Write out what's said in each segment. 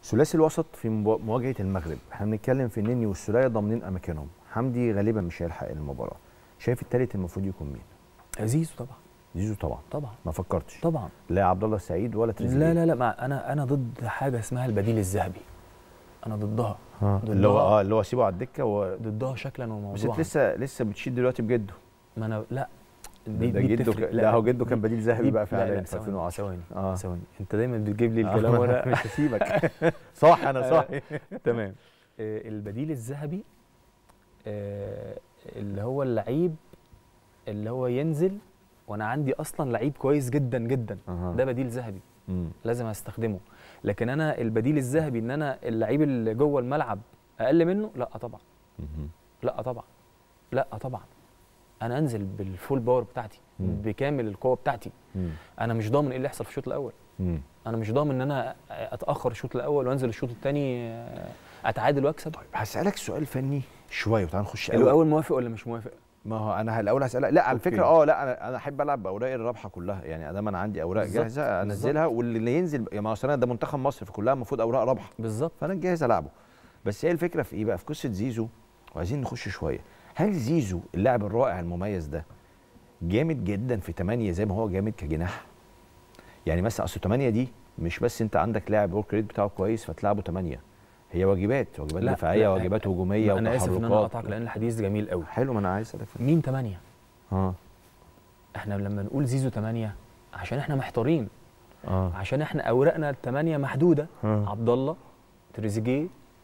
ثلاثي الوسط في مبا- مواجهه المغرب احنا بنتكلم في النني والسوليه ضامنين اماكنهم حمدي غالبا مش هيلحق المباراه شايف الثالث المفروض يكون مين زيزو طبعا زيزو طبعا طبعا ما فكرتش طبعا لا عبد الله السعيد ولا تريزيجيه لا لا لا ما انا انا ضد حاجه اسمها البديل الذهبي انا ضدها آه. اللي هو اه اللي هو سيبه على الدكه و... ضدها شكلا بس وموضوعا انت لسه لسه بتشيد دلوقتي بجده ما انا لا ده, ده جده بتفرق. ك... لا هو جده كان بديل ذهبي دي- بقى لا، فعلا لا، في ثواني، 2010 ثواني اه ثواني انت دايما بتجيب لي آه، الكلام ما- وانا مش هسيبك صح انا صح تمام آه، البديل الذهبي آه، اللي هو اللعيب اللي هو ينزل وانا عندي اصلا لعيب كويس جدا جدا أها. ده بديل ذهبي مم. لازم استخدمه لكن انا البديل الذهبي ان انا اللعيب اللي جوه الملعب اقل منه لا طبعا مهم. لا طبعا لا طبعا انا انزل بالفول باور بتاعتي مم. بكامل القوه بتاعتي مم. انا مش ضامن ايه اللي يحصل في الشوط الاول مم. انا مش ضامن ان انا اتاخر الشوط الاول وانزل الشوط الثاني اتعادل واكسب طيب هسالك سؤال فني شويه وتعالى نخش اللي اول موافق ولا مش موافق ما هو انا الاول هسالك لا على أوكي. فكره اه لا انا انا احب العب باوراقي الرابحه كلها يعني ادام انا عندي اوراق بالظبط، جاهزه انزلها واللي ينزل يعني ما هو أصل انا ده منتخب مصر فكلها المفروض اوراق رابحه بالظبط فانا جاهز العبه بس هي الفكره في ايه بقى في قصه زيزو وعايزين نخش شويه هل زيزو اللاعب الرائع المميز ده جامد جدا في 8 زي ما هو جامد كجناح يعني مثلا اصل 8 دي مش بس انت عندك لاعب ورك ريت بتاعه كويس فتلعبه 8 هي واجبات واجبات لا، دفاعيه لا، واجبات هجوميه انا اسف ان انا وتحركات. اقطعك لان الحديث جميل قوي حلو ما انا عايز اسالك في- مين ثمانية اه احنا لما نقول زيزو ثمانية عشان احنا محتارين اه عشان احنا اوراقنا الثمانية محدوده آه. عبد الله تريزيجيه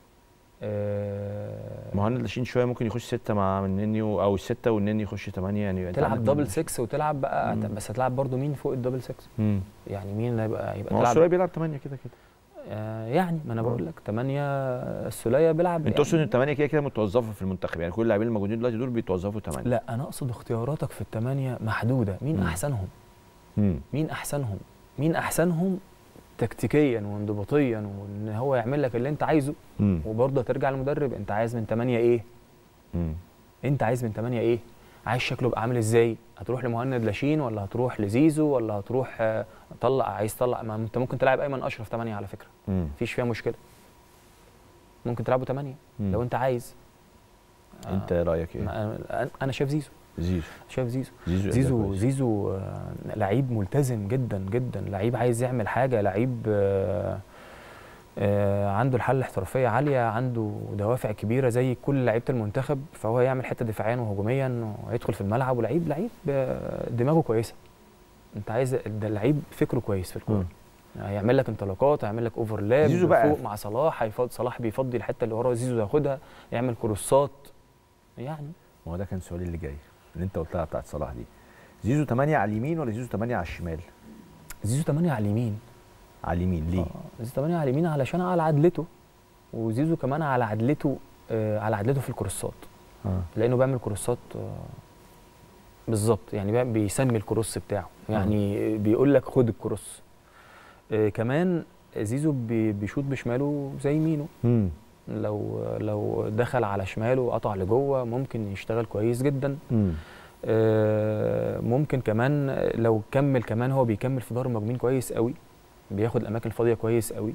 آه مهند لاشين شويه ممكن يخش سته مع الننيو او السته والنني يخش ثمانيه يعني أنت تلعب عندك دبل مين؟ 6 وتلعب بقى مم. بس هتلعب برضو مين فوق الدبل 6 مم. يعني مين اللي هيبقى يبقى ما هو تلعب السوليه بيلعب 8 كده كده آه يعني ما انا آه. بقول لك 8 السوليه بيلعب انت يعني تقصد ان الثمانيه كده كده متوظفه في المنتخب يعني كل اللاعبين الموجودين دلوقتي دول بيتوظفوا 8 لا انا اقصد اختياراتك في الثمانيه محدوده مين مم. احسنهم امم مين احسنهم مين احسنهم تكتيكيا وانضباطيا وان هو يعمل لك اللي انت عايزه امم وبرضه هترجع للمدرب انت عايز من 8 ايه امم انت عايز من 8 ايه عايز شكله يبقى عامل ازاي هتروح لمهند لاشين ولا هتروح لزيزو ولا هتروح آه، طلع عايز تطلع ما انت ممكن تلعب ايمن اشرف 8 على فكره امم مفيش فيها مشكله ممكن تلعبه 8 لو انت عايز انت رايك ايه ما- انا انا شايف زيزو زيزو شايف زيزو زيزو زيزو كويس. زيزو آه، لعيب ملتزم جدا جدا لعيب عايز يعمل حاجه لعيب آه، آه، عنده الحاله الاحترافيه عاليه عنده دوافع كبيره زي كل لعيبه المنتخب فهو يعمل حته دفاعيا وهجوميا ويدخل في الملعب ولعيب لعيب آه، دماغه كويسه انت عايز ده لعيب فكره كويس في الكوره هيعمل لك انطلاقات هيعمل لك اوفرلاب زيزو بقى- فوق مع صلاح هيفض صلاح بيفضي الحته اللي ورا زيزو ياخدها يعمل كروسات يعني ما هو ده كان سؤالي اللي جاي اللي انت قلتها بتاعت صلاح دي زيزو 8 على اليمين ولا زيزو 8 على الشمال زيزو 8 على اليمين على اليمين ليه آه، زيزو 8 على اليمين علشان على عدلته وزيزو كمان على عدلته آه على عدلته في الكروسات اه لانه بيعمل كروسات آه بالظبط يعني بيع- بيسمي الكروس بتاعه يعني بيقول لك خد الكروس آه كمان زيزو بي- بيشوط بشماله زي يمينه امم لو لو دخل على شماله وقطع لجوه ممكن يشتغل كويس جدا امم آه، ممكن كمان لو كمل كمان هو بيكمل في دار المهاجمين كويس قوي بياخد الاماكن الفاضيه كويس قوي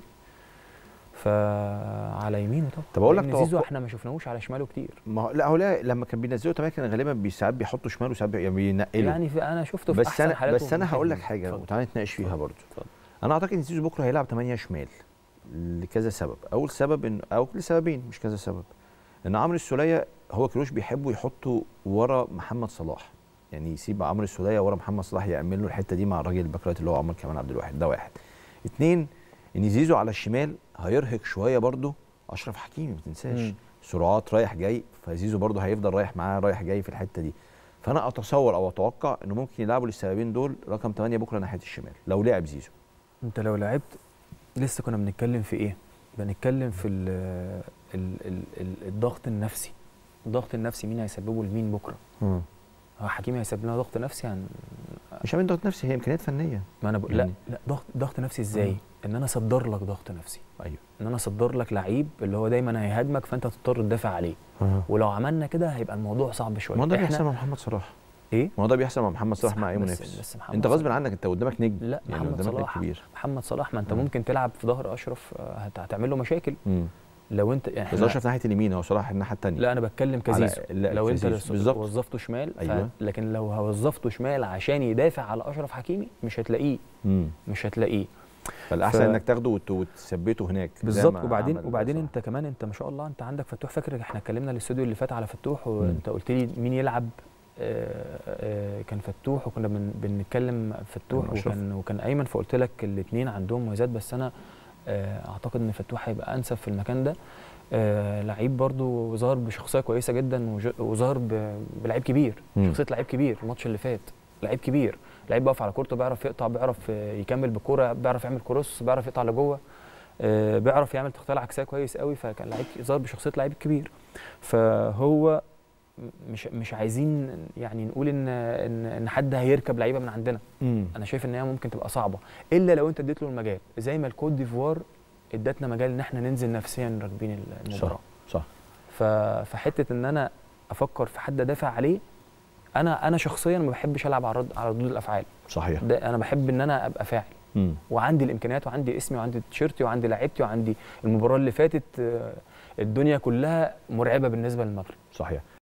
فعلى يمينه طبعا طب أقول لك لأن زيزو توقع- احنا ما شفناهوش على شماله كتير ما هو لا هو لا لما كان بينزلوا 8 كان غالبا بي- ساعات بيحطوا شمال وساعات بي- يعني بينقلوا يعني في انا شفته في بس احسن انا حالاته بس انا من هقول لك ناحية حاجه اتفضل. وتعالى نتناقش فيها اتفضل. برضو اتفضل. انا اعتقد ان زيزو بكره هيلعب 8 شمال لكذا سبب اول سبب ان او لسببين مش كذا سبب ان عمرو السوليه هو كروش بيحبوا يحطوا ورا محمد صلاح يعني يسيب عمرو السوليه ورا محمد صلاح يعمل له الحته دي مع الراجل الباك رايت اللي هو عمر كمال عبد الواحد ده واحد اتنين ان زيزو على الشمال هيرهق شويه برضو اشرف حكيمي ما تنساش مم. سرعات رايح جاي فزيزو برضو هيفضل رايح معاه رايح جاي في الحته دي فانا اتصور او اتوقع انه ممكن يلعبوا للسببين دول رقم 8 بكره ناحيه الشمال لو لعب زيزو انت لو لعبت لسه كنا بنتكلم في ايه بنتكلم في ال ال ال ال الضغط النفسي الضغط النفسي مين هيسببه لمين بكره هو حكيمي هيسبب لنا ضغط نفسي عن مش عامل ضغط نفسي هي امكانيات فنيه ما انا بقول لا يعني- لا ضغط ضغط نفسي ازاي ان انا اصدر لك ضغط نفسي ايوه ان انا اصدر لك لعيب اللي هو دايما هيهاجمك فانت تضطر تدافع عليه ولو عملنا كده هيبقى الموضوع صعب شويه ما هو ده اللي احنا بيحصل مع محمد صلاح ايه ما هو ده بيحصل مع محمد صلاح بس- مع اي بس- منافس بس محمد انت غصب صلاح- عنك انت قدامك نجم لا يعني محمد قدامك نجم صلاح كبير محمد صلاح ما انت مم. ممكن تلعب في ظهر اشرف آه، هت- هتعمل له مشاكل امم لو انت يعني بس إحنا- اشرف ناحيه اليمين هو صلاح الناحيه الثانيه لا انا بتكلم كزيزو لا، لو انت كزيزو، لس- بالظبط. وظفته شمال ف... أيوة. لكن لو وظفته شمال عشان يدافع على اشرف حكيمي مش هتلاقيه امم مش هتلاقيه فالاحسن ف- انك تاخده وت- وتثبته هناك زي بالظبط ما وبعدين عمل وبعدين صلاح. انت كمان انت ما شاء الله انت عندك فتوح فاكر احنا اتكلمنا الاستوديو اللي فات على فتوح وانت قلت لي مين يلعب آه، آه، كان فتوح وكنا بن- بنتكلم فتوح كان أشرف. وكان وكان ايمن فقلت لك الاثنين عندهم مميزات بس انا آه، اعتقد ان فتوح هيبقى انسب في المكان ده آه، لعيب برضو ظهر بشخصيه كويسه جدا وج- وظهر ب- بلعيب كبير مم. شخصيه لعيب كبير الماتش اللي فات لعيب كبير لعيب بيقف على كورته بيعرف يقطع بيعرف آه، يكمل بالكوره بيعرف يعمل كروس بيعرف يقطع لجوه آه، بيعرف يعمل تغطيه عكسيه كويس قوي فكان لعيب ظهر بشخصيه لعيب كبير فهو مش مش عايزين يعني نقول ان ان ان حد هيركب لعيبه من عندنا مم. انا شايف ان هي ممكن تبقى صعبه الا لو انت اديت له المجال زي ما الكوت ديفوار ادتنا مجال ان احنا ننزل نفسيا راكبين المباراه صح ف- فحته ان انا افكر في حد ادافع عليه انا انا شخصيا ما بحبش العب على رد على ردود الافعال صحيح ده انا بحب ان انا ابقى فاعل مم. وعندي الامكانيات وعندي اسمي وعندي تيشيرتي وعندي لعيبتي وعندي المباراه اللي فاتت آه، الدنيا كلها مرعبه بالنسبه للمغرب صحيح